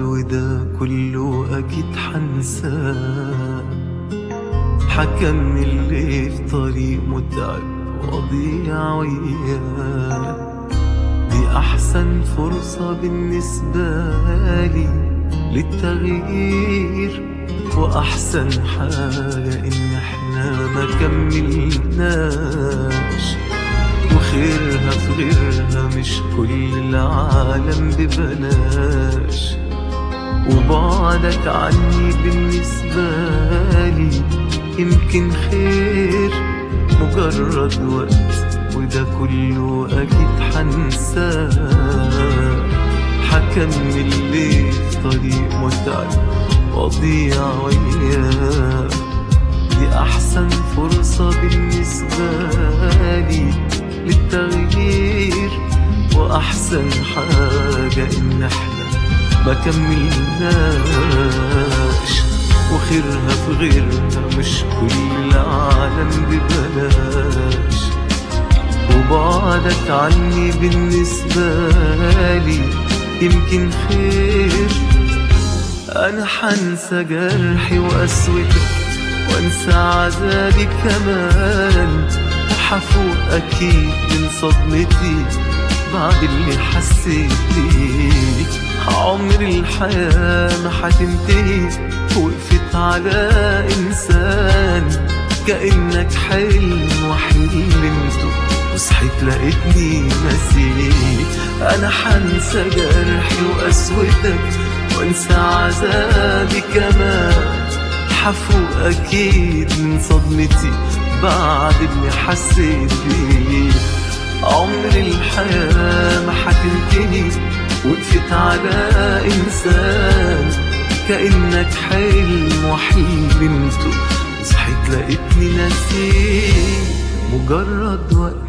وده كله أكيد حنساه حكمني اللي في طريق متعب وأضيع وياه دي أحسن فرصة بالنسبة لي للتغيير وأحسن حاجة إن إحنا ما كملناش وخيرها في غيرها مش كل العالم ببلاش وبعدك عني بالنسبة لي يمكن خير مجرد وقت وده كله أكيد حنساه حكمني اللي في طريق متعب وأضيع وياه دي أحسن فرصة بالنسبة لي للتغيير وأحسن حاجة إن إحنا ما كملناش وخيرها في غيرها مش كل العالم ببلاش وبعدك عني بالنسبة لي يمكن خير أنا حنسى جرحي وقسوتك وانسى عذابي كمان وحفوق أكيد من صدمتي بعد اللي حسيت بيه عمر الحياة ما حتنتهي وقفت على إنسان كأنك حلم وحلمته وصحيت لقيتني نسيت أنا حنسى جرحي وقسوتك وانسى عذابي كمان حفوق أكيد من صدمتي بعد اللي حسيت بيه عمر الحياة ما حتنتهي وقفت على إنسان كأنك حلم وحلمته وصحيت لقيتني نسيت مجرد وقت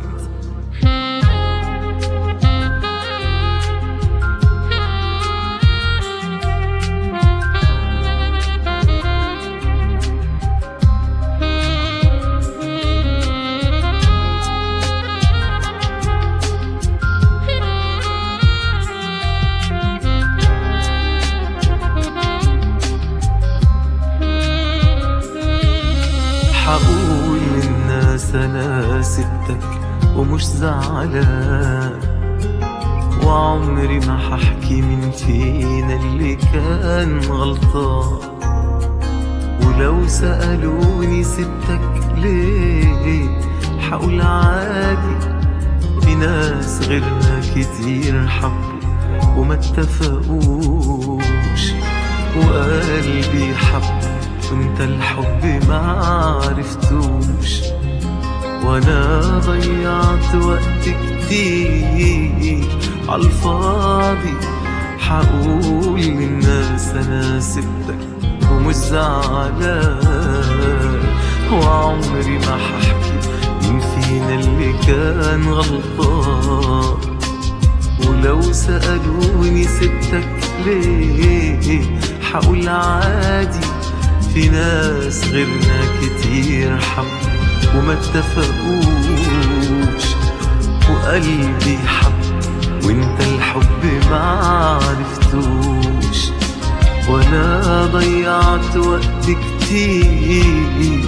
حقول للناس انا سبتك ومش زعلان وعمري ما ححكي من فينا اللي كان غلطان ولو سألوني سبتك ليه حقول عادي في ناس غيرنا كتير حبوا وما اتفقوش وقلبي حب وانت الحب ما عرفتوش وانا ضيعت وقت كتير عالفاضي حقول للناس انا سبتك ومش زعلان وعمري ما ححكي مين فينا اللي كان غلطان ولو سألوني سبتك ليه حقول عادي في ناس غيرنا كتير حب وما اتفقوش وقلبي حب وانت الحب ما عرفتوش وانا ضيعت وقت كتير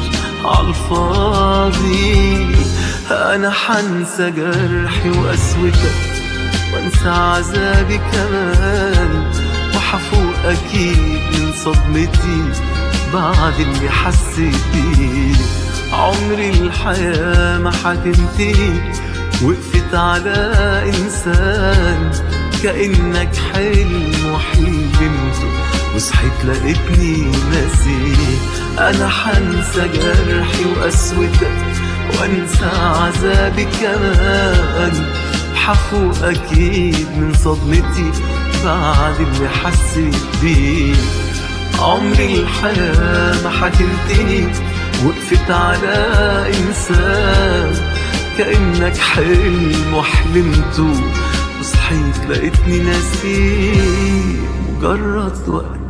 عالفاضي انا حنسى جرحي وقسوتك وانسى عذابي كمان وحفوق اكيد من صدمتي بعد اللي حسيت بيه عمري الحياة ما حتنتهي وقفت على إنسان كأنك حلم وحلمته وصحيت لقيتني ناسي أنا حنسى جرحي وقسوتك وأنسى عذابي كمان حفوق أكيد من صدمتي بعد اللي حسيت بيه عمري الحياة ما حتنتهي وقفت على إنسان كأنك حلم وحلمته وصحيت لقيتني ناسي مجرد وقت